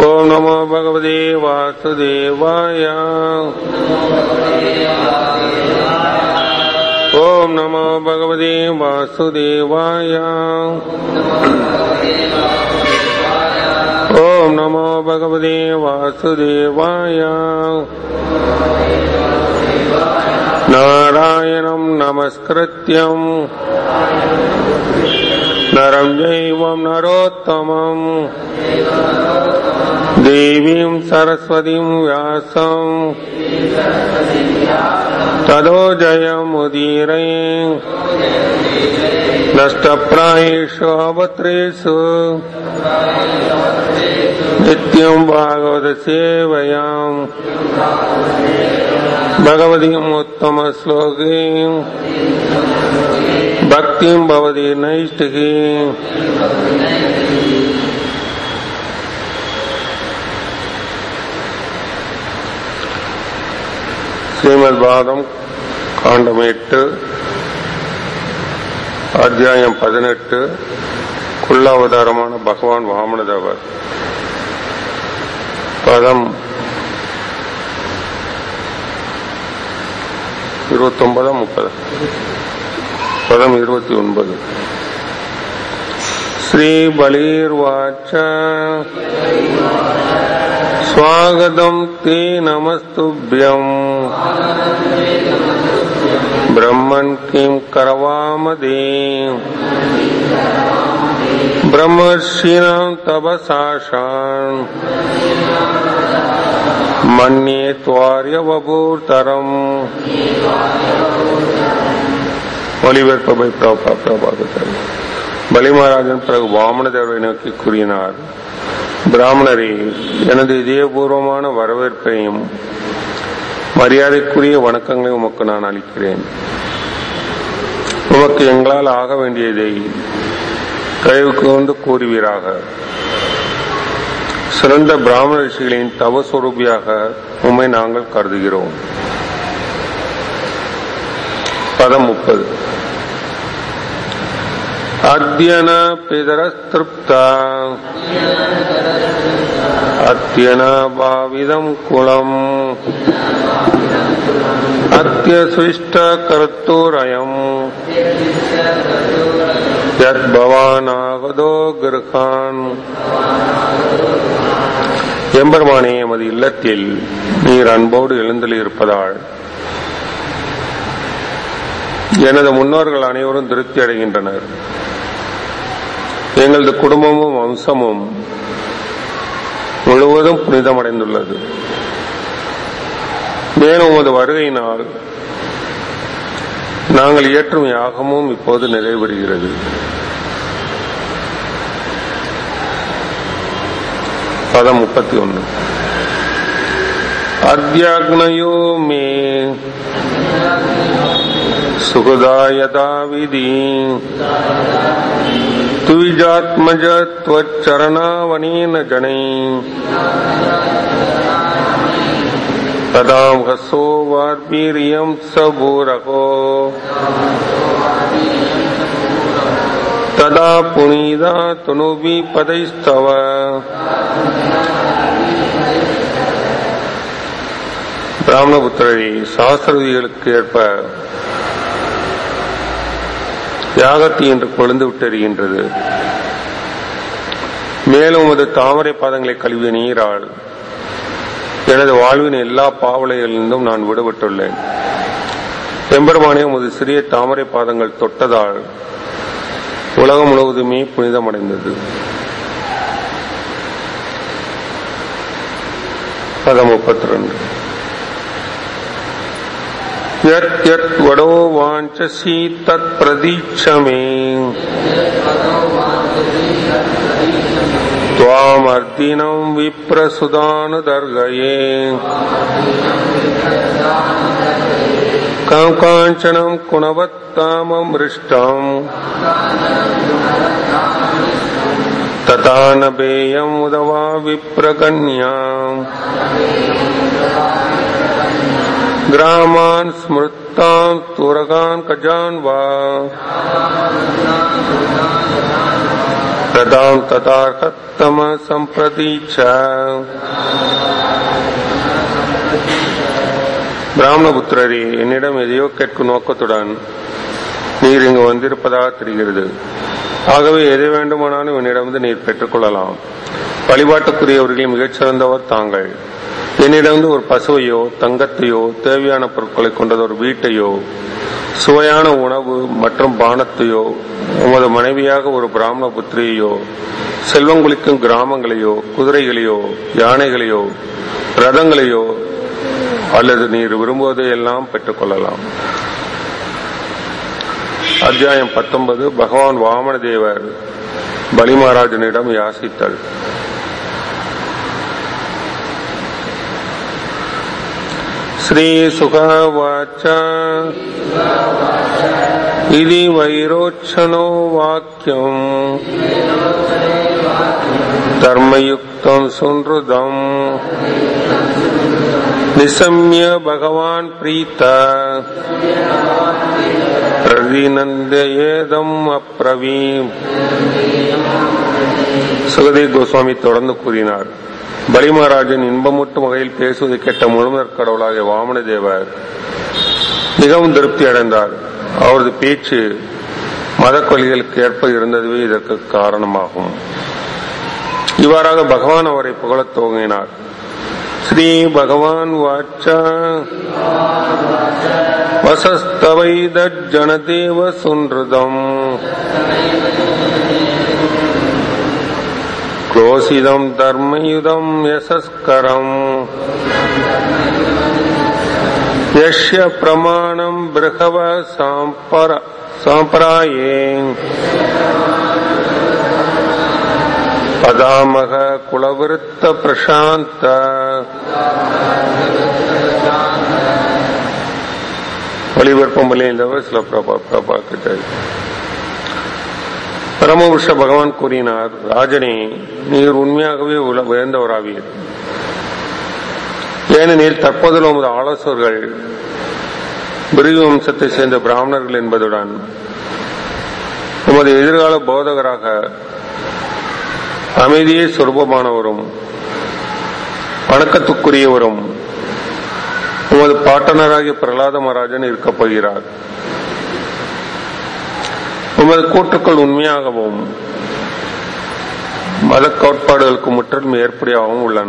ஓம் நமோ பகவதே வாசுதேவாய ஓம் நமோ பகவதே வாசுதேவாய ஓம் நமோ பகவதே வாசுதேவாய நாராயணம் நமஸ்கிருத்யம் नरं जैवं नरोत्तमम् देवीं सरस्वतीं व्यासम् तदो जयमुदीरये नष्टप्रायेषु अवत्रेषु नित्यं भागवतसेवयाम् भगवतीम् उत्तमश्लोकीम् भक्तिं भवति नैष्टिकी ஸ்ரீமத் பாதம் காண்டம் எட்டு அத்தியாயம் பதினெட்டு குல்லாவதாரமான பகவான் வாமனதேவர் பதம் இருபத்தொன்பதா முப்பது பதம் இருபத்தி ஒன்பது ஸ்ரீ பலீர்வாச்ச स्वागतम् ते नमस्तुभ्यम् ब्रह्मन् किम् करवामदे ब्रह्मर्षीणाम् तपसाशान् मन्ये त्वार्यवभूतरम् ஒலிபெருப்பை பிரபா பிரபாகத்தர் பலிமகாராஜன் பிறகு வாமன தேவரை நோக்கி கூறினார் பிராமணரே எனது இதயபூர்வமான வரவேற்பையும் மரியாதைக்குரிய வணக்கங்களையும் உமக்கு நான் அளிக்கிறேன் உமக்கு எங்களால் ஆக வேண்டியதை தயவுக்கு வந்து கூறுவீராக சிறந்த பிராமண ரிஷிகளின் தவஸ்வரூபியாக உம்மை நாங்கள் கருதுகிறோம் பதம் முப்பது अद्यन पितरस्तृप्ता अत्यन भाविदम् कुलम् अत्यसृष्टकर्तुरयम् यद्भवानागदो கிருகான் எம்பெருமானே எமது இல்லத்தில் நீர் அன்போடு எழுந்தளிருப்பதால் எனது முன்னோர்கள் அனைவரும் திருப்தி அடைகின்றனர் எங்களது குடும்பமும் வம்சமும் முழுவதும் புனிதமடைந்துள்ளது மேலும் உமது வருகையினால் நாங்கள் இயற்றும் யாகமும் இப்போது நிறைவேறுகிறது பதம் முப்பத்தி ஒன்று அத்தியாக்னயோ மே सुखदायता विधि द्विजात्मज त्वच्चरणावनेन जनै तदां हसो वार्वीर्यं स भूरको तदा पुनीदा तनुवि पदैस्तव பிராமணபுத்திரரை சாஸ்திர விதிகளுக்கு ஏற்ப யாகத்தி என்று கொழுந்து விட்டெறிகின்றது மேலும் அது தாமரை பாதங்களை கழுவிய நீரால் எனது வாழ்வின் எல்லா பாவலைகளிலிருந்தும் நான் விடுபட்டுள்ளேன் எம்பெருமானே உமது சிறிய தாமரை பாதங்கள் தொட்டதால் உலகம் முழுவதுமே புனிதமடைந்தது பதம் முப்பத்தி ரெண்டு यत् वडो वाञ्छसि तत् प्रदीक्ष मे त्वामर्दिनम् विप्रसुदानुदर्गये काञ्चनम् कुणवत्ताममृष्टम् तथा न पेयम् उदवा विप्रकन्याम् ग्रामान् स्मृतान् तुरगान् कजान् वा प्रदां तथार्थतम सम्प्रति च பிராமணபுத்திரரே என்னிடம் எதையோ கேட்கும் நோக்கத்துடன் நீர் இங்கு வந்திருப்பதாக தெரிகிறது ஆகவே எதை வேண்டுமானாலும் என்னிடமிருந்து நீர் பெற்றுக்கொள்ளலாம் வழிபாட்டுக்குரியவர்களில் மிகச்சிறந்தவர் தாங்கள் என்னிடமிருந்து ஒரு பசுவையோ தங்கத்தையோ தேவையான பொருட்களை கொண்டது ஒரு வீட்டையோ சுவையான உணவு மற்றும் பானத்தையோ உமது மனைவியாக ஒரு பிராமண புத்திரியையோ செல்வங்குளிக்கும் கிராமங்களையோ குதிரைகளையோ யானைகளையோ ரதங்களையோ அல்லது நீர் விரும்புவதை எல்லாம் பெற்றுக்கொள்ளலாம் அத்தியாயம் பத்தொன்பது பகவான் வாமன தேவர் பலிமகாராஜனிடம் யாசித்தல் ஸ்ரீ சுகவாச்ச இது வைரோச்சனோ வாக்கியம் தர்மயுக்தம் சுன்ருதம் निशम्य भगवान् प्रीत பிரதிநந்தேதம் அப்ரவீம் சுகதேவ் கோஸ்வாமி தொடர்ந்து கூறினார் பலிமகாராஜன் இன்பமூட்டும் வகையில் பேசுவதை கேட்ட முழுமர் கடவுளாகிய வாமன தேவர் மிகவும் திருப்தி அடைந்தார் அவரது பேச்சு மத கொள்கைகளுக்கு ஏற்ப இருந்ததுவே இதற்கு காரணமாகும் இவ்வாறாக பகவான் அவரை புகழத் துவங்கினார் श्री भगवान् वाच वसस्तवैदज्जनदेव सुनृदम् क्रोशिदम् धर्मयुदम् यशस्करम् यस्य प्रमाणम् बृहव साम्पर साम्प्राये பதாமக குலவிருத்த பிரசாந்த ஒளிபரப்பம் வழியின்றவர் சில பிரபா பிரபா கிட்ட பரமபுருஷ பகவான் கூறினார் ராஜனே நீர் உண்மையாகவே உல- உயர்ந்தவராவீர் ஏனெனில் தற்போதுள்ள உமது ஆலோசகர்கள் பிரிவு வம்சத்தை சேர்ந்த பிராமணர்கள் என்பதுடன் உமது எதிர்கால போதகராக அமைதியே சொரூபமானவரும் வணக்கத்துக்குரியவரும் உமது பாட்டனராகிய பிரகலாத மகாராஜன் இருக்கப் போகிறார் உமது கூற்றுக்கள் உண்மையாகவும் மத கோட்பாடுகளுக்கு முற்றிலும் ஏற்படையாகவும் உள்ளன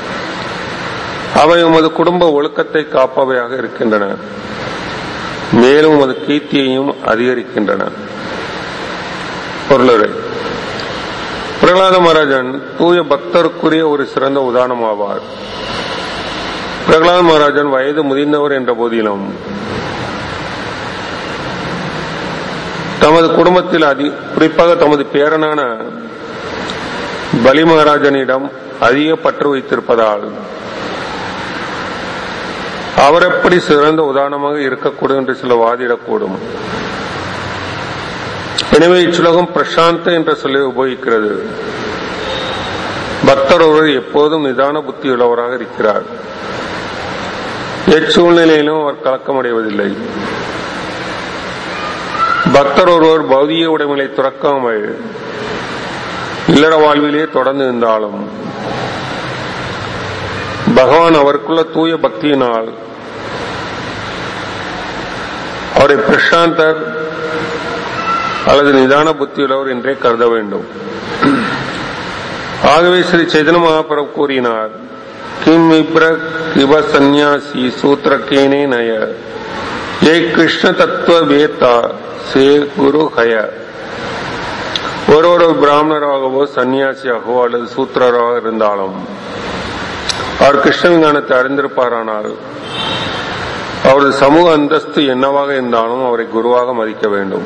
அவை உமது குடும்ப ஒழுக்கத்தை காப்பவையாக இருக்கின்றன மேலும் உமது கீர்த்தியையும் அதிகரிக்கின்றன பொருளுரை பிரகலாத மகாராஜன் தூய பக்தருக்குரிய ஒரு சிறந்த உதாரணம் ஆவார் பிரகலாத மகாராஜன் வயது முதிர்ந்தவர் என்ற போதிலும் தமது குடும்பத்தில் அதி குறிப்பாக தமது பேரனான பலி மகாராஜனிடம் அதிக பற்று வைத்திருப்பதால் அவர் எப்படி சிறந்த உதாரணமாக இருக்கக்கூடும் என்று சில வாதிடக்கூடும் எனவே இச்சுலகம் பிரசாந்த என்ற சொல்லை உபயோகிக்கிறது பக்தர் ஒருவர் எப்போதும் நிதான புத்தி உள்ளவராக இருக்கிறார் எச்சூழ்நிலையிலும் அவர் கலக்கமடைவதில்லை பக்தர் ஒருவர் பௌதிக உடைமைகளை துறக்காமல் இல்லற வாழ்விலே தொடர்ந்து இருந்தாலும் பகவான் அவருக்குள்ள தூய பக்தியினால் அவரை பிரசாந்தர் அல்லது நிதான புத்தியுள்ளவர் என்றே கருத வேண்டும் ஆகவே ஸ்ரீ சைதன்ய மகாபிரபு கூறினார் கிம் இப்ர கிப சந்நியாசி சூத்திரக்கேனே நய ஏ கிருஷ்ண தத்துவ வேத்தா சே குரு ஹய ஒரு ஒரு பிராமணராகவோ சன்னியாசியாகவோ அல்லது சூத்திரராக இருந்தாலும் அவர் கிருஷ்ண விஞ்ஞானத்தை அறிந்திருப்பாரானால் அவரது சமூக அந்தஸ்து என்னவாக இருந்தாலும் அவரை குருவாக மதிக்க வேண்டும்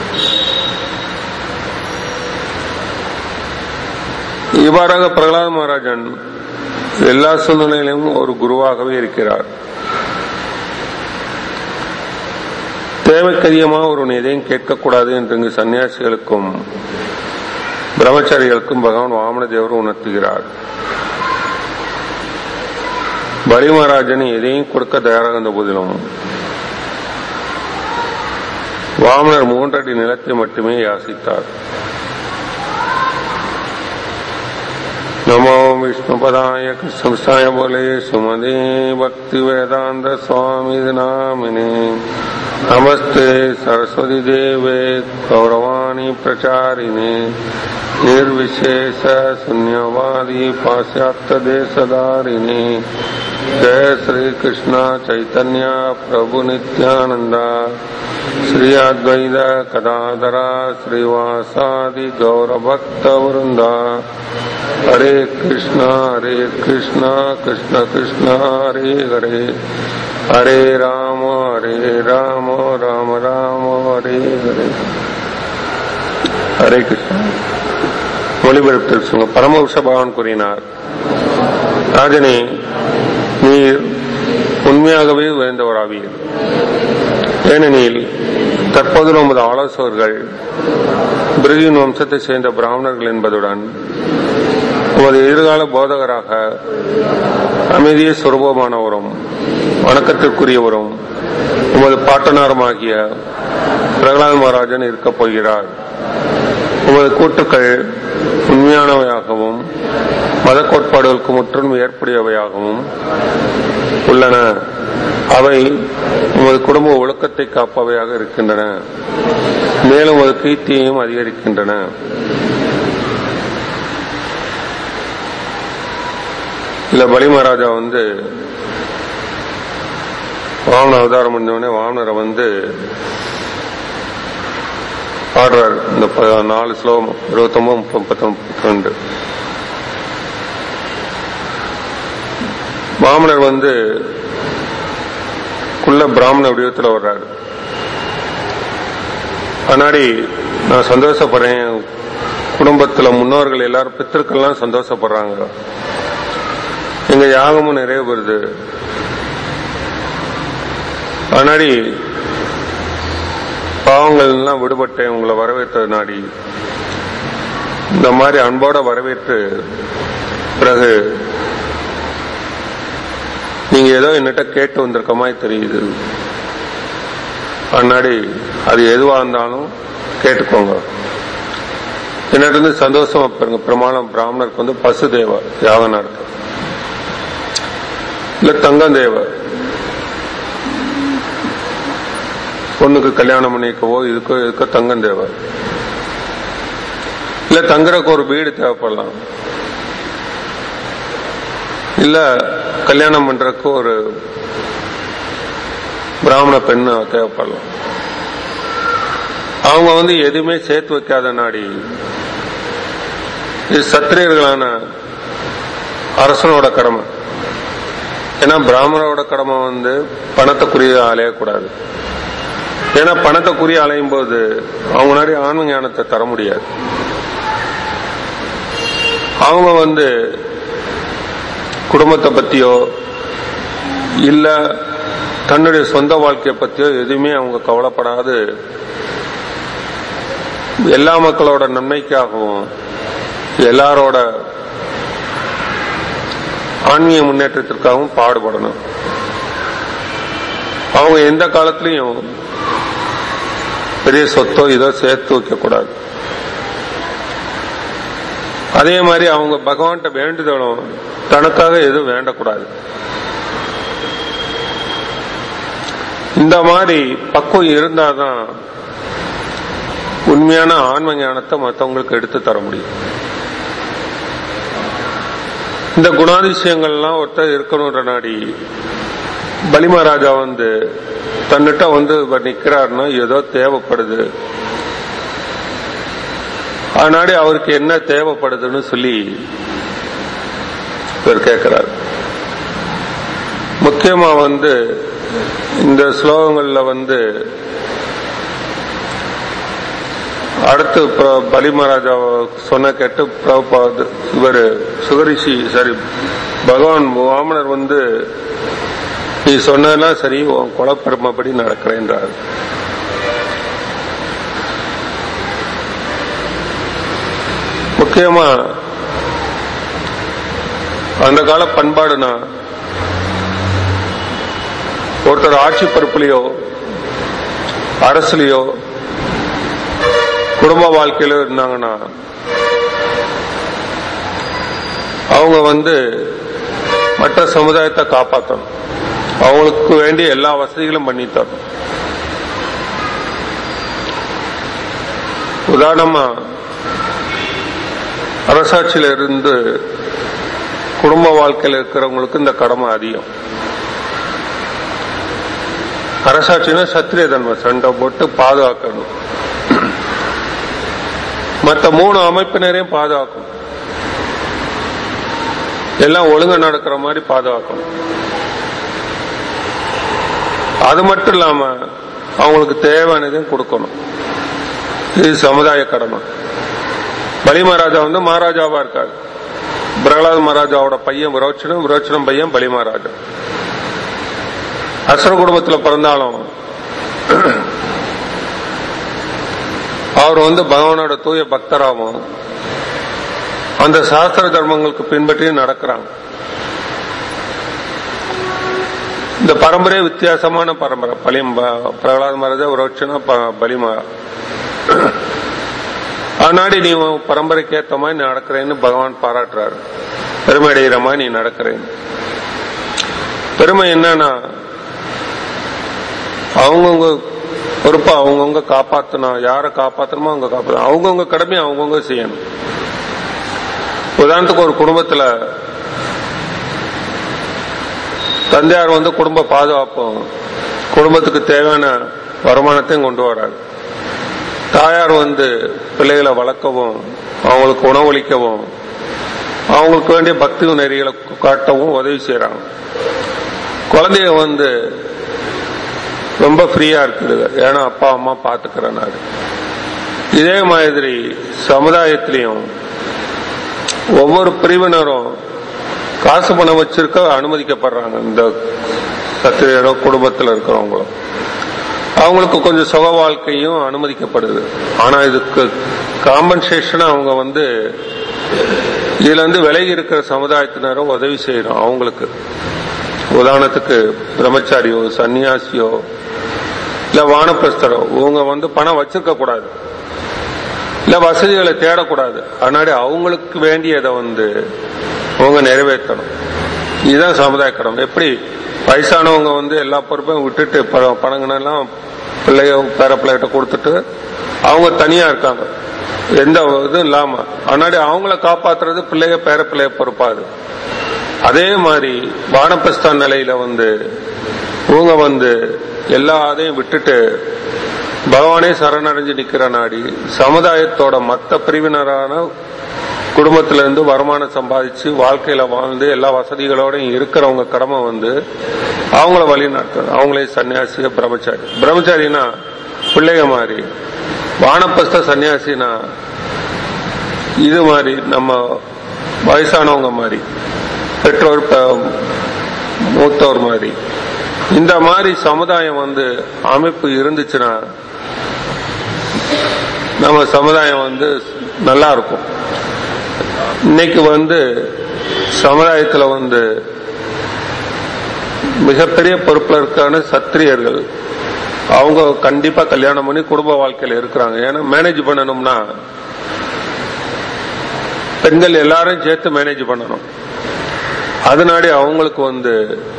இவ்வாறாக பிரகலாத மகாராஜன் எல்லா சூழ்நிலையிலும் ஒரு குருவாகவே இருக்கிறார் தேவைக்கதிகமாக ஒரு எதையும் கேட்கக்கூடாது என்று இங்கு சன்னியாசிகளுக்கும் பிரம்மச்சாரிகளுக்கும் பகவான் வாமன தேவர் உணர்த்துகிறார் பலி மகாராஜன் எதையும் கொடுக்க தயாராக இருந்த போதிலும் வாமனர் மூன்றடி நிலத்தை மட்டுமே யாசித்தார் नमो विष्णुपदाय कृष्णसाय बोले सुमदे भक्ति वेदांत स्वामी नामिने नमस्ते सरस्वती देवे गौरवाणी प्रचारिणे निर्विशेष शून्यवादी पाश्चात्य देशधारिणे जय श्री कृष्ण चैतन्य प्रभु नित्यानंदा श्री अद्वैत कदाधरा श्रीवासादि गौरभक्त वृंदा हरे कृष्णा हरे कृष्णा कृष्ण कृष्ण हरे हरे हरे राम हरे राम राम राम हरे हरे ஹரே கிருஷ்ணா மொழிபெயர்ப்பில் சொல்லுங்க பரமஹம்ச பகவான் கூறினார் ராஜனே நீர் உண்மையாகவே உயர்ந்தவராவீர் ஏனெனில் தற்போது நமது ஆலோசகர்கள் பிரிகின் வம்சத்தை சேர்ந்த பிராமணர்கள் என்பதுடன் உமது எதிர்கால போதகராக அமைதிய சுரூபமானவரும் வணக்கத்திற்குரியவரும் உமது பாட்டனாருமாகிய பிரகலாத் மகாராஜன் இருக்கப் போகிறார் உமது கூற்றுக்கள் உண்மையானவையாகவும் மத கோட்பாடுகளுக்கு முற்றிலும் ஏற்புடையவையாகவும் உள்ளன அவை உமது குடும்ப ஒழுக்கத்தை காப்பவையாக இருக்கின்றன மேலும் ஒரு கீர்த்தியையும் அதிகரிக்கின்றன இல்ல பலி மகாராஜா வந்து வாமன அவதாரம் பண்ணவுடனே வாமனரை வந்து பாடுறார் இந்த ப- நாலு ஸ்லோகம் இருபத்தொன்பது முப்பது முப்பத்தி ரெண்டு வாமனர் வந்து குள்ள பிராமண வடிவத்தில் வர்றாரு முன்னாடி நான் சந்தோஷப்படுறேன் என் குடும்பத்துல முன்னோர்கள் எல்லாரும் பித்திருக்கள்லாம் சந்தோஷப்படுறாங்க எங்க யாகமும் நிறைய வருது முன்னாடி பாவங்கள் எல்லாம் விடுபட்டேன் உங்களை வரவேற்றது நாடி இந்த மாதிரி அன்போட வரவேற்று பிறகு நீங்க ஏதோ என்னட்ட கேட்டு வந்திருக்க மாதிரி தெரியுது முன்னாடி அது எதுவா இருந்தாலும் கேட்டுக்கோங்க என்னட்ட இருந்து சந்தோஷமா பாருங்க பிரமாணம் பிராமணருக்கு வந்து பசு தேவ யாகம் நடத்த இல்ல தங்கம் தேவை பொண்ணுக்கு கல்யாணம் பண்ணிக்கவோ இதுக்கோ இதுக்கோ தங்கம் தேவை இல்ல தங்குறதுக்கு ஒரு வீடு தேவைப்படலாம் இல்ல கல்யாணம் பண்றதுக்கு ஒரு பிராமண பெண்ணு தேவைப்படலாம் அவங்க வந்து எதுவுமே சேர்த்து வைக்காத நாடி இது சத்திரியர்களான அரசனோட கடமை ஏன்னா பிராமணரோட கடமை வந்து பணத்துக்குரிய அலையக்கூடாது ஏன்னா பணத்துக்குரிய அலையும் போது அவங்க முன்னாடி ஆன்ம ஞானத்தை தர முடியாது அவங்க வந்து குடும்பத்தை பத்தியோ இல்ல தன்னுடைய சொந்த வாழ்க்கையை பத்தியோ எதுவுமே அவங்க கவலைப்படாது எல்லா மக்களோட நன்மைக்காகவும் எல்லாரோட ஆன்மீக முன்னேற்றத்திற்காகவும் பாடுபடணும் அவங்க எந்த காலத்திலையும் பெரிய சொத்தோ இதோ சேர்த்து வைக்க கூடாது அதே மாதிரி அவங்க பகவான்கிட்ட வேண்டுதலும் தனக்காக எதுவும் வேண்டக்கூடாது இந்த மாதிரி பக்குவம் இருந்தாதான் உண்மையான ஆன்ம ஞானத்தை மற்றவங்களுக்கு எடுத்து தர முடியும் இந்த குணாதிசயங்கள்லாம் ஒருத்தர் இருக்கணும்ன்ற நாடி பலிமராஜா வந்து தன்னிட்ட வந்து இவர் நிக்கிறாருன்னா ஏதோ தேவைப்படுது அதனாடி அவருக்கு என்ன தேவைப்படுதுன்னு சொல்லி இவர் கேட்கிறார் முக்கியமா வந்து இந்த ஸ்லோகங்கள்ல வந்து அடுத்து பிர- பலி மகாராஜா சொன்ன கேட்டு பிரபுபாத் இவர் சுகரிஷி சரி பகவான் வாமனர் வந்து நீ சொன்னதெல்லாம் சரி உன் குலப்பெருமைப்படி நடக்கிறேன்றார் முக்கியமா அந்த கால பண்பாடுனா ஒருத்தர் ஆட்சி பொறுப்புலையோ அரசுலயோ குடும்ப வாழ்க்கையில இருந்தாங்கன்னா அவங்க வந்து மற்ற சமுதாயத்தை காப்பாற்றணும் அவங்களுக்கு வேண்டிய எல்லா வசதிகளும் பண்ணி தரணும் உதாரணமா அரசாட்சியில இருந்து குடும்ப வாழ்க்கையில் இருக்கிறவங்களுக்கு இந்த கடமை அதிகம் அரசாட்சினா சத்திரிய தன்மை சண்டை போட்டு பாதுகாக்கணும் மற்ற மூணு அமைப்பினரையும் பாதுகாக்கணும் எல்லாம் ஒழுங்கா நடக்கிற மாதிரி பாதுகாக்கணும் அது மட்டும் இல்லாம அவங்களுக்கு தேவையானதையும் கொடுக்கணும் இது சமுதாய கடமை பலி மகாராஜா வந்து மகாராஜாவா இருக்காரு பிரகலாத் மகாராஜாவோட பையன் விரோச்சனம் விரோச்சனம் பையன் பலி மகாராஜா அசுர குடும்பத்தில் பிறந்தாலும் அவர் வந்து பகவானோட தூய பக்தராகவும் அந்த சாஸ்திர தர்மங்களுக்கு பின்பற்றி நடக்கிறாங்க இந்த பரம்பரை வித்தியாசமான பரம்பரை பலி பிரகலாத் மகாராஜா விரோச்சனா பலிமா ஆனாடி நீ உன் பரம்பரைக்கு ஏத்த மாதிரி நடக்கிறேன்னு பகவான் பாராட்டுறாரு பெருமை அடைகிற மாதிரி நீ நடக்கிறேன்னு பெருமை என்னன்னா அவங்கவுங்க பொறுப்பா அவங்கவுங்க காப்பாத்தணும் யாரை காப்பாத்தணுமோ அவங்க காப்பாற்றணும் அவங்கவுங்க கடமையை அவங்கவுங்க செய்யணும் உதாரணத்துக்கு ஒரு குடும்பத்துல தந்தையார் வந்து குடும்ப பாதுகாப்பும் குடும்பத்துக்கு தேவையான வருமானத்தையும் கொண்டு வராரு தாயார் வந்து பிள்ளைகளை வளர்க்கவும் அவங்களுக்கு உணவளிக்கவும் அவங்களுக்கு வேண்டிய பக்தி நெறிகளை காட்டவும் உதவி செய்யறாங்க குழந்தைய வந்து ரொம்ப ஃப்ரீயா இருக்குது ஏன்னா அப்பா அம்மா பாத்துக்கிறனாரு இதே மாதிரி சமுதாயத்திலையும் ஒவ்வொரு பிரிவினரும் காசு பணம் வச்சிருக்க அனுமதிக்கப்படுறாங்க இந்த சத்திரியரோ குடும்பத்தில் இருக்கிறவங்களும் அவங்களுக்கு கொஞ்சம் சுக வாழ்க்கையும் அனுமதிக்கப்படுது ஆனா இதுக்கு காம்பன்சேஷன் அவங்க வந்து இதுல இருந்து விலகி இருக்கிற சமுதாயத்தினரும் உதவி செய்யணும் அவங்களுக்கு உதாரணத்துக்கு பிரம்மச்சாரியோ சன்னியாசியோ இல்ல வானப்பிரஸ்தரோ இவங்க வந்து பணம் வச்சிருக்க கூடாது இல்ல வசதிகளை தேடக்கூடாது அதனால அவங்களுக்கு வேண்டியதை வந்து அவங்க நிறைவேற்றணும் இதுதான் சமுதாய கடமை எப்படி வயசானவங்க வந்து எல்லா பொறுப்பையும் விட்டுட்டு பணங்கனெல்லாம் பிள்ளைய பேர பிள்ளைகிட்ட கொடுத்துட்டு அவங்க தனியா இருக்காங்க எந்த இதுவும் இல்லாம அதனால அவங்கள காப்பாத்துறது பிள்ளைய பேர பிள்ளைய பொறுப்பாது அதே மாதிரி வானப்பிரஸ்தான் நிலையில வந்து இவங்க வந்து எல்லா அதையும் விட்டுட்டு பகவானே சரணடைஞ்சு நிக்கிற நாடி சமுதாயத்தோட மத்த பிரிவினரான குடும்பத்தில இருந்து வருமானம் சம்பாதிச்சு வாழ்க்கையில வாழ்ந்து எல்லா வசதிகளோடையும் இருக்கிறவங்க கடமை வந்து அவங்கள வழி நடத்தணும் அவங்களே சன்னியாசிக பிரம்மச்சாரி பிரம்மச்சாரினா பிள்ளைங்க மாதிரி வானப்பஸ்த சன்னியாசினா இது மாதிரி நம்ம வயசானவங்க மாதிரி பெற்றோர் மூத்தோர் மாதிரி இந்த மாதிரி சமுதாயம் வந்து அமைப்பு இருந்துச்சுன்னா நம்ம சமுதாயம் வந்து நல்லா இருக்கும் இன்னைக்கு வந்து சமுதாயத்தில் வந்து மிகப்பெரிய பொறுப்புல இருக்கான சத்திரியர்கள் அவங்க கண்டிப்பா கல்யாணம் பண்ணி குடும்ப வாழ்க்கையில இருக்கிறாங்க ஏன்னா மேனேஜ் பண்ணணும்னா பெண்கள் எல்லாரும் சேர்த்து மேனேஜ் பண்ணணும் அதனாடி அவங்களுக்கு வந்து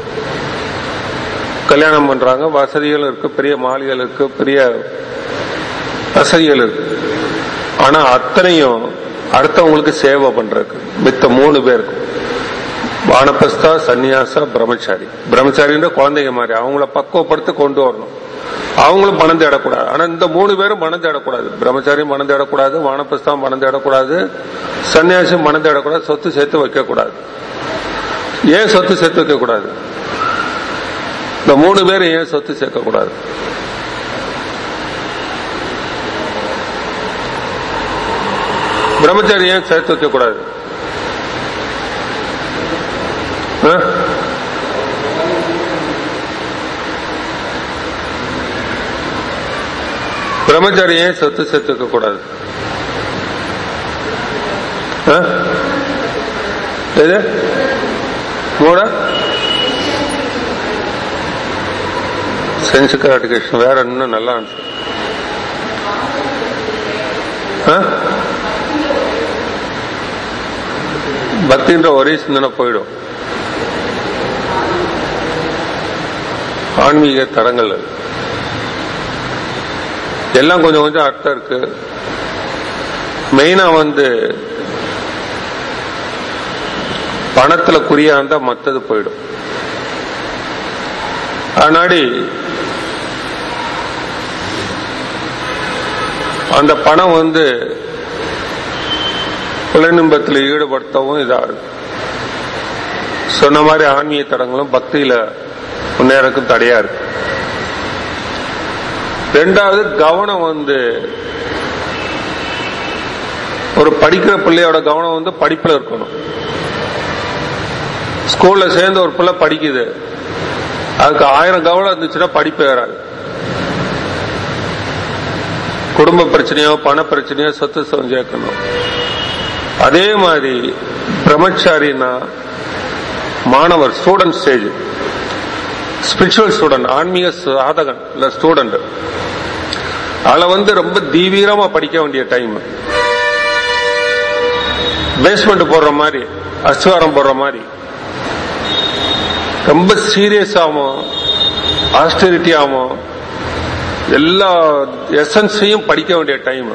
கல்யாணம் பண்றாங்க வசதிகள் இருக்கு பெரிய மாளிகள் இருக்கு பெரிய வசதிகள் இருக்கு ஆனா அத்தனையும் அடுத்தவங்களுக்கு சேவை பண்றதுக்கு மித்த மூணு பேருக்கு வானபஸ்தா சன்னியாசா பிரம்மச்சாரி பிரம்மச்சாரின்ற குழந்தைங்க மாதிரி அவங்கள பக்குவப்படுத்தி கொண்டு வரணும் அவங்களும் பணம் தேடக்கூடாது ஆனா இந்த மூணு பேரும் பணம் தேடக்கூடாது பிரம்மச்சாரியும் பணம் தேடக்கூடாது வானபஸ்தான் பணம் தேடக்கூடாது சன்னியாசியும் பணம் தேடக்கூடாது சொத்து சேர்த்து வைக்க கூடாது ஏன் சொத்து சேர்த்து வைக்க கூடாது இந்த மூணு பேரும் ஏன் சொத்து சேர்க்க கூடாது பிரம்மச்சாரி ஏன் சேர்த்து வைக்க கூடாது பிரம்மச்சாரி ஏன் சொத்து சேர்த்து வைக்க கூடாது எது மூட சென்சுக்கர் அடிக்கேஷன் வேற இன்னும் நல்லா ஆன்சர் பக்தின்ற ஒரே சிந்தனை போயிடும் ஆன்மீக தரங்கள் அது. எல்லாம் கொஞ்சம் கொஞ்சம் அர்த்தம் இருக்கு மெயினா வந்து பணத்துல குறியா இருந்தா மத்தது போயிடும் அதனாடி அந்த பணம் வந்து புலனின்பத்தில் ஈடுபடுத்தவும் இதா இருக்கு சொன்ன மாதிரி ஆன்மீக தரங்களும் பக்தியில முன்னேறக்கும் தடையா இருக்கு ரெண்டாவது கவனம் வந்து ஒரு படிக்கிற பிள்ளையோட கவனம் வந்து படிப்புல இருக்கணும் ஸ்கூல்ல சேர்ந்து ஒரு பிள்ளை படிக்குது அதுக்கு ஆயிரம் கவனம் இருந்துச்சுன்னா படிப்பு ஏறாது குடும்ப பிரச்சனையோ பண பிரச்சனையோ சொத்து சுகம் சேர்க்கணும் அதே மாதிரி பிரம்மச்சாரினா மாணவர் ஸ்டூடெண்ட் ஸ்டேஜ் ஸ்பிரிச்சுவல் ஸ்டூடெண்ட் ஆன்மீக சாதகன் இல்ல ஸ்டூடெண்ட் அதுல வந்து ரொம்ப தீவிரமா படிக்க வேண்டிய டைம் பேஸ்மெண்ட் போடுற மாதிரி அஸ்வாரம் போடுற மாதிரி ரொம்ப சீரியஸாகவும் ஆஸ்டரிட்டியாகவும் எல்லா எசன்ஸையும் படிக்க வேண்டிய டைம்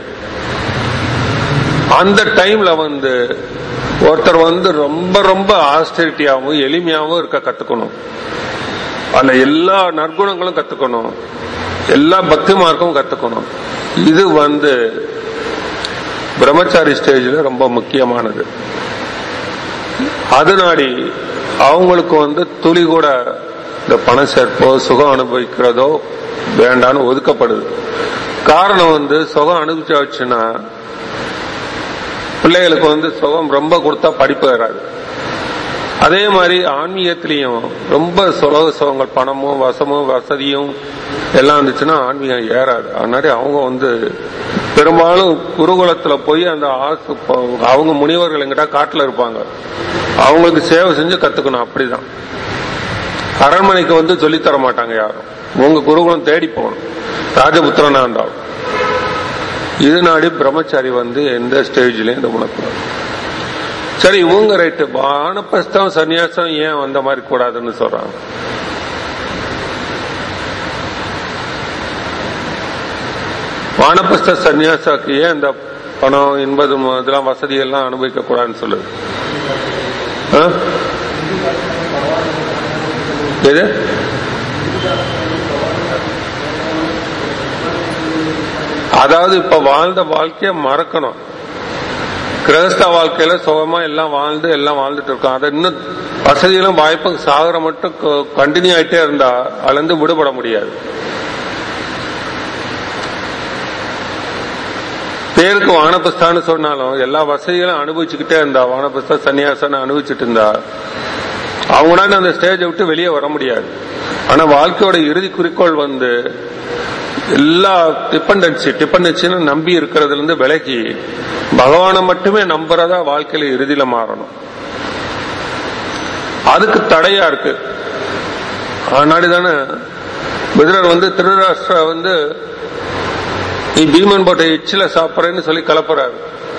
அந்த டைம்ல வந்து ஒருத்தர் வந்து ரொம்ப ரொம்ப ஆஸ்டரிட்டியாகவும் எளிமையாகவும் இருக்க கத்துக்கணும் அதுல எல்லா நற்குணங்களும் கத்துக்கணும் எல்லா பக்தி மார்க்கும் கத்துக்கணும் இது வந்து பிரம்மச்சாரி ஸ்டேஜ்ல ரொம்ப முக்கியமானது அதனாடி அவங்களுக்கு வந்து துளி கூட இந்த பணம் சேர்ப்போ சுகம் அனுபவிக்கிறதோ வேண்டான்னு ஒதுக்கப்படுது காரணம் வந்து சுகம் அனுபவிச்சாச்சுன்னா பிள்ளைகளுக்கு வந்து சுகம் ரொம்ப கொடுத்தா படிப்பு வராது அதே மாதிரி ஆன்மீகத்திலையும் ரொம்ப சுலக சுகங்கள் பணமும் வசமும் வசதியும் எல்லாம் இருந்துச்சுன்னா ஆன்மீகம் ஏறாது அதனால அவங்க வந்து பெரும்பாலும் குருகுலத்துல போய் அந்த ஆசு அவங்க முனிவர்கள் எங்கிட்ட காட்டுல இருப்பாங்க அவங்களுக்கு சேவை செஞ்சு கத்துக்கணும் அப்படிதான் அரண்மனைக்கு வந்து சொல்லித்தர மாட்டாங்க யாரும் உங்க குருகுலம் தேடி போகணும் ராஜபுத்திரனா இருந்தாலும் இது நாடி பிரம்மச்சாரி வந்து எந்த ஸ்டேஜ்லயும் இந்த உணக்கூடாது சரி இவங்க ரைட்டு வானப்பஸ்தம் சன்னியாசம் ஏன் வந்த மாதிரி கூடாதுன்னு சொல்றாங்க வானப்பஸ்த சன்னியாசாக்கு ஏன் இந்த பணம் இன்பது இதெல்லாம் வசதி எல்லாம் அனுபவிக்க கூடாதுன்னு சொல்லுது ஆ? எது அதாவது இப்ப வாழ்ந்த வாழ்க்கைய மறக்கணும் கிரகஸ்த வாழ்க்கையில சுகமா எல்லாம் வாழ்ந்து எல்லாம் வாழ்ந்துட்டு இருக்கோம் அதை இன்னும் வசதிகளும் வாய்ப்பும் சாகர மட்டும் கண்டினியூ ஆயிட்டே இருந்தா அதுல இருந்து விடுபட முடியாது பேருக்கு வானபஸ்தான்னு சொன்னாலும் எல்லா வசதிகளும் அனுபவிச்சுக்கிட்டே இருந்தா வானபஸ்தா சன்னியாசம் அனுபவிச்சுட்டு இருந்தா அவங்களால அந்த ஸ்டேஜை விட்டு வெளியே வர முடியாது ஆனா வாழ்க்கையோட இறுதி குறிக்கோள் வந்து எல்லா டிபெண்டன்சி டிபெண்டன்சின்னு நம்பி இருக்கிறதுல இருந்து விலகி பகவானை மட்டுமே நம்புறதா வாழ்க்கையில இறுதியில மாறணும் அதுக்கு தடையா இருக்கு அதனாடி தானே விதுரர் வந்து திருராஷ்டிர வந்து நீ பீமன் போட்ட எச்சில சாப்பிட்றேன்னு சொல்லி கலப்புறாரு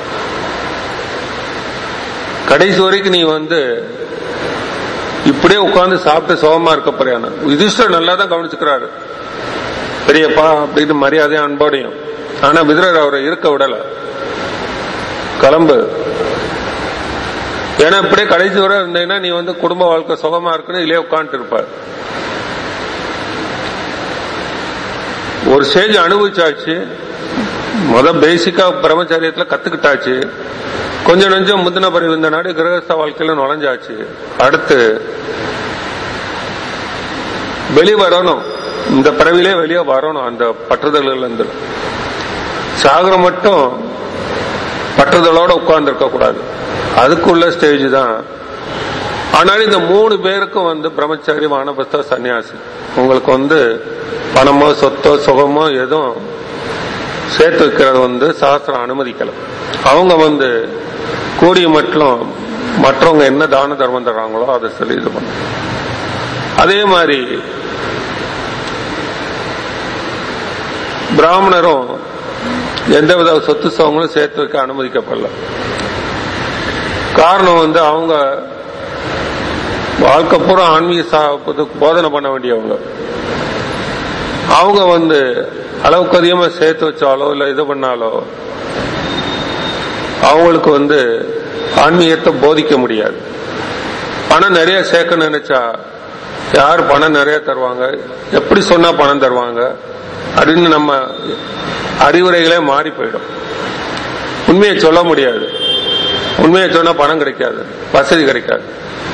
கடைசி வரைக்கும் நீ வந்து இப்படியே உட்கார்ந்து சாப்பிட்டு சுகமா இருக்க போறியான யுதிஷ்டர் நல்லா தான் கவனிச்சுக்கிறாரு பெரியப்பா அப்படின்னு மரியாதையும் அன்போடையும் ஆனா விதுரர் அவரை இருக்க விடல கிளம்பு ஏன்னா இப்படியே கடைசி வரை இருந்தீங்கன்னா நீ வந்து குடும்ப வாழ்க்கை சுகமா இருக்குன்னு இல்லையே உட்காந்துட்டு இருப்ப ஒரு ஸ்டேஜ் அனுபவிச்சாச்சு முத பேசிக்கா பிரம்மச்சாரியத்துல கத்துக்கிட்டாச்சு கொஞ்சம் நெஞ்சம் முந்தின பிறகு இந்த நாடு கிரகஸ்த வாழ்க்கையில நுழைஞ்சாச்சு அடுத்து வெளி வரணும் இந்த பிறவிலே வெளியே வரணும் அந்த பற்றுதல்கள் இருந்து சாகர மட்டும் பற்றுதலோட உட்கார்ந்து இருக்க கூடாது அதுக்குள்ள ஸ்டேஜ் தான் ஆனாலும் இந்த மூணு பேருக்கும் வந்து பிரம்மச்சாரி வானபஸ்த சன்னியாசி உங்களுக்கு வந்து பணமோ சொத்தோ சுகமோ எதுவும் சேர்த்து வைக்கிறது வந்து சாஸ்திரம் அனுமதிக்கல அவங்க வந்து கூடிய மட்டும் மற்றவங்க என்ன தான தர்மம் தர்றாங்களோ அதை சொல்லி இது பண்ண அதே மாதிரி பிராமணரும் எந்தவித சொத்து சுகங்களும் சேர்த்து வைக்க அனுமதிக்கப்படல காரணம் வந்து அவங்க வாழ்க்கை பூரா ஆன்மீக சாப்பிட்டு போதனை பண்ண வேண்டியவங்க அவங்க வந்து அளவுக்கு அதிகமா சேர்த்து வச்சாலோ இல்ல இது பண்ணாலோ அவங்களுக்கு வந்து ஆன்மீகத்தை போதிக்க முடியாது பணம் நிறைய சேர்க்க நினைச்சா யார் பணம் நிறைய தருவாங்க எப்படி சொன்னா பணம் தருவாங்க அப்படின்னு நம்ம அறிவுரைகளே மாறி போயிடும் உண்மையை சொல்ல முடியாது உண்மையை சொன்னா பணம் கிடைக்காது வசதி கிடைக்காது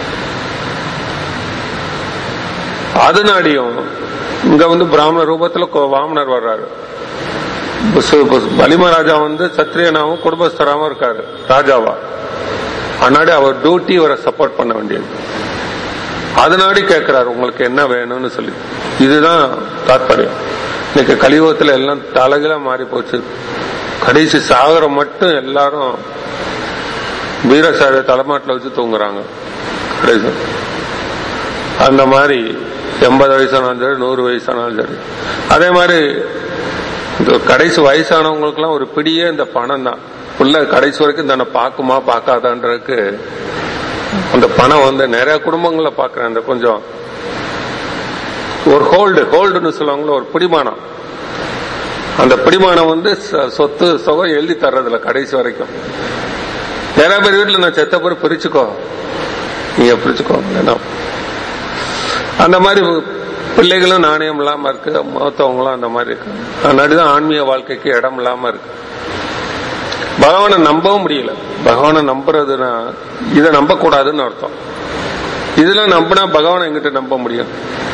அதனாடியும் இங்க வந்து பிராமண ரூபத்துல கோ- வாமனர் வர்றாரு பசு- பசு- பலிமராஜா வந்து சத்திரியனாவும் குடும்பஸ்தராவும் இருக்காரு ராஜாவா அதனாடி அவர் டியூட்டி இவரை சப்போர்ட் பண்ண வேண்டியது அதனாடி கேட்கிறாரு உங்களுக்கு என்ன வேணும்னு சொல்லி இதுதான் தாத்பரியம் இன்னைக்கு கலியுகத்துல எல்லாம் தலைகளா மாறி போச்சு கடைசி சாகர மட்டும் எல்லாரும் வீரசார தலைமாட்டில் வச்சு தூங்குறாங்க கடைசி அந்த மாதிரி எண்பது வயசானாலும் சரி நூறு வயசானாலும் சரி அதே மாதிரி இந்த கடைசி வயசானவங்களுக்குலாம் ஒரு பிடியே இந்த பணம் தான் உள்ள கடைசி வரைக்கும் தன்னை பார்க்குமா பார்க்காதான்றதுக்கு அந்த பணம் வந்து நிறைய குடும்பங்களை பார்க்கிறேன் அந்த கொஞ்சம் ஒரு ஹோல்டு ஹோல்டுன்னு சொல்லுவாங்களோ ஒரு பிடிமானம் அந்த பிடிமானம் வந்து ச- சொத்து சுகம் எழுதி தர்றதில்ல கடைசி வரைக்கும் நிறைய பேர் வீட்டுல நான் செத்த பேர் பிரிச்சுக்கோ நீங்க பிரிச்சுக்கோ இல்லைன்னா அந்த மாதிரி பிள்ளைகளும் நாணயம் இல்லாம இருக்கு மூத்தவங்களும் அந்த மாதிரி இருக்கு அதனாடிதான் ஆன்மீக வாழ்க்கைக்கு இடம் இல்லாம இருக்கு பகவானை நம்பவும் முடியல பகவானை நம்புறதுன்னா இதை நம்ப கூடாதுன்னு அர்த்தம் இதுல நம்பினா பகவானை எங்கிட்ட நம்ப முடியும்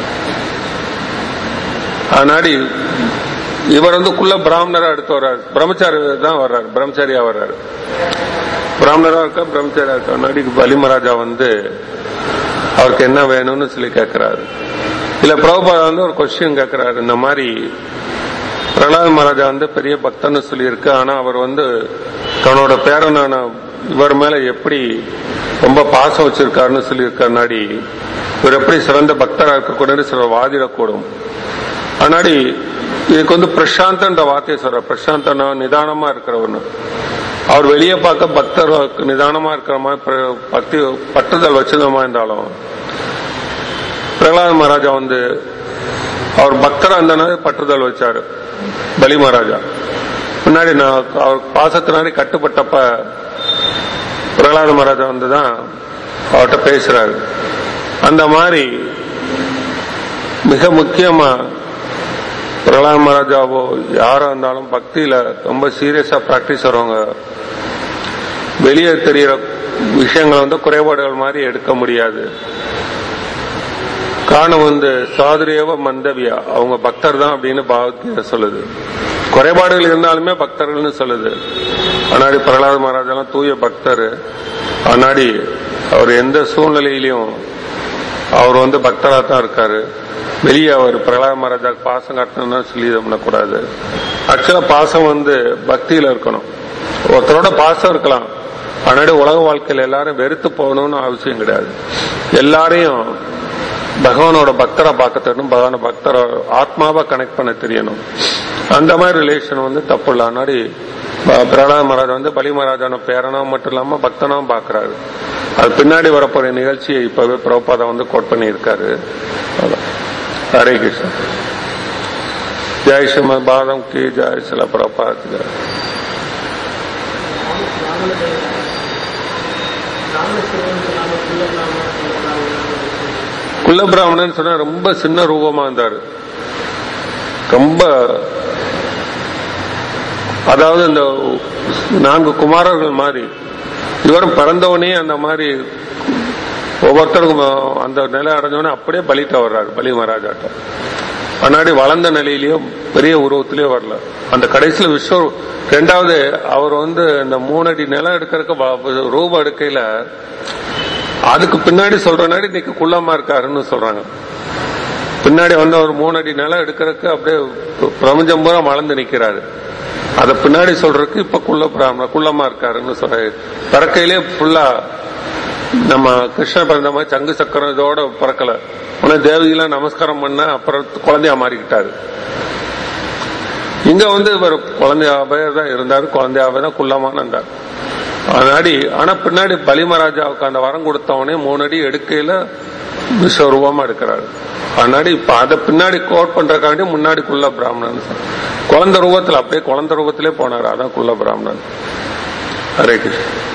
அதனாடி இவர் வந்து குள்ள பிராமணரா எடுத்து வர்றாரு பிரம்மச்சாரி தான் வர்றாரு பிரம்மச்சாரியா வர்றாரு பிராமணரா இருக்கா பிரம்மச்சாரியா இருக்கா முன்னாடி பலிமராஜா வந்து அவருக்கு என்ன வேணும்னு சொல்லி கேட்கிறாரு இல்ல பிரபுபாதா வந்து ஒரு கொஸ்டின் கேட்கிறாரு இந்த மாதிரி பிரகலாத் மகாராஜா வந்து பெரிய பக்தன்னு சொல்லியிருக்கு ஆனா அவர் வந்து தன்னோட பேரனான இவர் மேல எப்படி ரொம்ப பாசம் வச்சிருக்காருன்னு சொல்லியிருக்காருனாடி இவர் எப்படி சிறந்த பக்தரா இருக்கக்கூடாதுன்னு சிலர் வாதிடக்கூடும் ஆனாடி இதுக்கு வந்து பிரசாந்தன்ற வார்த்தையை சொல்ற பிரசாந்தனா நிதானமா இருக்கிறவன்னு அவர் வெளியே பார்க்க பக்தர் நிதானமா இருக்கிற மாதிரி பிர- பக்தி பட்டுதல் வச்சிருந்தமா இருந்தாலும் பிரகலாத் மகாராஜா வந்து அவர் பக்தரா இருந்தனால பற்றுதல் வச்சாரு பலி மகாராஜா முன்னாடி நான் அவர் பாசத்தினாடி கட்டுப்பட்டப்ப பிரகலாத மகாராஜா வந்து தான் அவர்கிட்ட பேசுறாரு அந்த மாதிரி மிக முக்கியமா பிரகலாத மகாராஜாவோ யாரா இருந்தாலும் பக்தியில ரொம்ப சீரியஸா பிராக்டிஸ் வரவங்க வெளியே தெரிகிற விஷயங்களை வந்து குறைபாடுகள் மாதிரி எடுக்க முடியாது காரணம் வந்து சாதுரேவ மந்தவியா அவங்க பக்தர் தான் அப்படின்னு பகவத்கீதை சொல்லுது குறைபாடுகள் இருந்தாலுமே பக்தர்கள்னு சொல்லுது அன்னாடி பிரகலாத மகாராஜெல்லாம் தூய பக்தர் அன்னாடி அவர் எந்த சூழ்நிலையிலையும் அவர் வந்து பக்தரா தான் இருக்காரு வெளியே அவர் பிரகலாத மகாராஜாக்கு பாசம் காட்டணும்னு சொல்லி இது பண்ணக்கூடாது ஆக்சுவலா பாசம் வந்து பக்தியில இருக்கணும் ஒருத்தரோட பாசம் இருக்கலாம் அன்னாடி உலக வாழ்க்கையில எல்லாரும் வெறுத்து போகணும்னு அவசியம் கிடையாது எல்லாரையும் பகவானோட பக்தரா பார்க்க தெரியணும் பகவான பக்தரை ஆத்மாவா கனெக்ட் பண்ண தெரியணும் அந்த மாதிரி ரிலேஷன் வந்து தப்பு இல்லை முன்னாடி பிரகலாத மகாராஜ் வந்து பலி மகாராஜான பேரனா மட்டும் இல்லாம பக்தனாவும் பாக்குறாரு அது பின்னாடி வரப்போற நிகழ்ச்சியை இப்பவே பிரபாதம் வந்து கோட் பண்ணி இருக்காரு ஹரே கிருஷ்ணா ஜெய் ஸ்ரீமத் பாதம் கி ஜெய் சில பிரபாத் ஜெய் குள்ள பிராமணன் சொன்னா ரொம்ப சின்ன ரூபமா இருந்தாரு ரொம்ப அதாவது இந்த நான்கு குமாரர்கள் மாதிரி இவரும் பிறந்தவனே அந்த மாதிரி ஒவ்வொருத்தருக்கும் அந்த நிலை அடைஞ்சவனே அப்படியே பலிட்ட வர்றாரு பலி மகாராஜாட்ட முன்னாடி வளர்ந்த நிலையிலயும் பெரிய உருவத்திலயும் வரல அந்த கடைசியில விஸ்வ ரெண்டாவது அவர் வந்து இந்த மூணு அடி நிலம் எடுக்கிறதுக்கு ரூபம் எடுக்கையில அதுக்கு பின்னாடி சொல்றனாடி இன்னைக்கு குள்ளமா இருக்காருன்னு சொல்றாங்க பின்னாடி வந்து ஒரு மூணு அடி நிலம் எடுக்கிறதுக்கு அப்படியே பிரபஞ்சம் பூரா வளர்ந்து நிக்கிறாரு அத பின்னாடி சொல்றதுக்கு இப்ப குள்ள பிராமண குள்ளமா இருக்காருன்னு சொல்றாரு பிறக்கையிலே ஃபுல்லா நம்ம கிருஷ்ணர் பிறந்த மாதிரி சங்கு சக்கரம் இதோட பிறக்கல உடனே தேவகிலாம் நமஸ்காரம் பண்ண அப்புறம் குழந்தையா மாறிக்கிட்டாரு இங்க வந்து இவர் குழந்தையாவே தான் இருந்தாரு குழந்தையாவே தான் குள்ளமான இருந்தார் அதனாடி ஆனா பின்னாடி பலிமராஜாவுக்கு அந்த வரம் கொடுத்தவனே மூணு அடி எடுக்கையில விஸ்வரூபமா எடுக்கிறாரு அதனாடி இப்ப அதை பின்னாடி கோட் பண்றதுக்காண்டி முன்னாடி குள்ள பிராமணன் குழந்தை ரூபத்துல அப்படியே குழந்தை ரூபத்திலே போனாரு அதான் குள்ள பிராமணன் ஹரே கிருஷ்ணன்